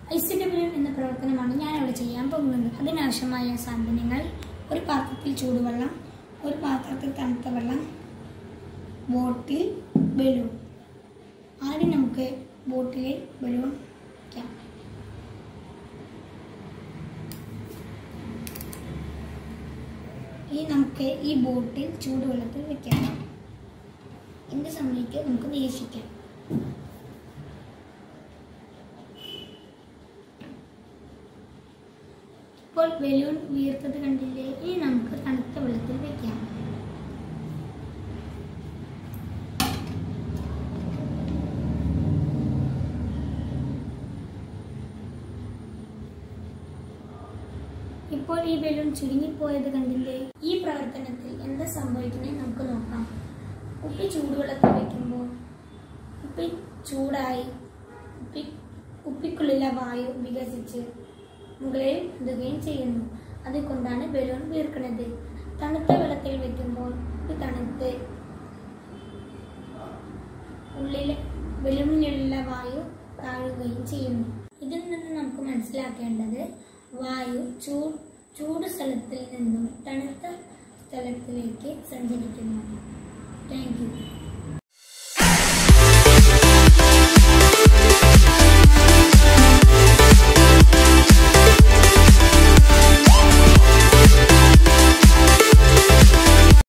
ഐസിന്റെ balloon എന്ന പ്രവർത്തനമാണ് ഞാൻ ഇവിടെ ചെയ്യാൻ പോകുന്നത് അതിനാവശ്യമായ സാധനങ്ങൾ ഒരു പാത്രത്തിൽ ചൂടുവെള്ളം ഒരു പാത്രത്തിൽ തണുത്ത വെള്ളം ബോട്ടിൽ ബലൂൺ ആദ്യം നമുക്ക് ബോട്ടിലെ ബലൂൺ വയ്ക്കാം ഇനി നമുക്ക് ഈ ബോട്ടിൽ ചൂടുവെള്ളത്തിൽ വെക്കാം ഇതിന്റെ സമയത്ത് നമുക്ക് നിരീക്ഷിക്കാം ഇപ്പോൾ ബലൂൺ വീർത്തത് കണ്ടില്ലേ ഇനി നമുക്ക് തണുത്ത വെള്ളത്തിൽ വെക്കാം ഇപ്പോൾ ഈ ബലൂൺ ചുരുങ്ങിപ്പോയത് കണ്ടില്ലേ ഈ പ്രവർത്തനത്തിൽ എന്താ സംഭവിക്കുന്നത് നമുക്ക് നോക്കാം ഉപ്പി ചൂടുവെള്ളത്തിൽ വെക്കുമ്പോൾ ഉപ്പി ചൂടായി ഉപ്പി ഉപ്പിക്കുള്ളിലെ വായു വികസിച്ച് മുകളിൽ പൊന്തുകയും ചെയ്യുന്നു അതുകൊണ്ടാണ് ബലൂൺ വീർക്കുന്നത് തണുത്ത വെള്ളത്തിൽ വെക്കുമ്പോൾ ഉപ്പി തണുത്ത് ഉള്ളിലെ ബലൂണിലുള്ള വായു താഴുകയും ചെയ്യുന്നു ഇതിൽ നിന്ന് നമുക്ക് മനസ്സിലാക്കേണ്ടത് വായു ചൂ ചൂട് സ്ഥലത്തിൽ നിന്നും തണുത്ത സ്ഥലത്തിലേക്ക് സഞ്ചരിക്കുന്നു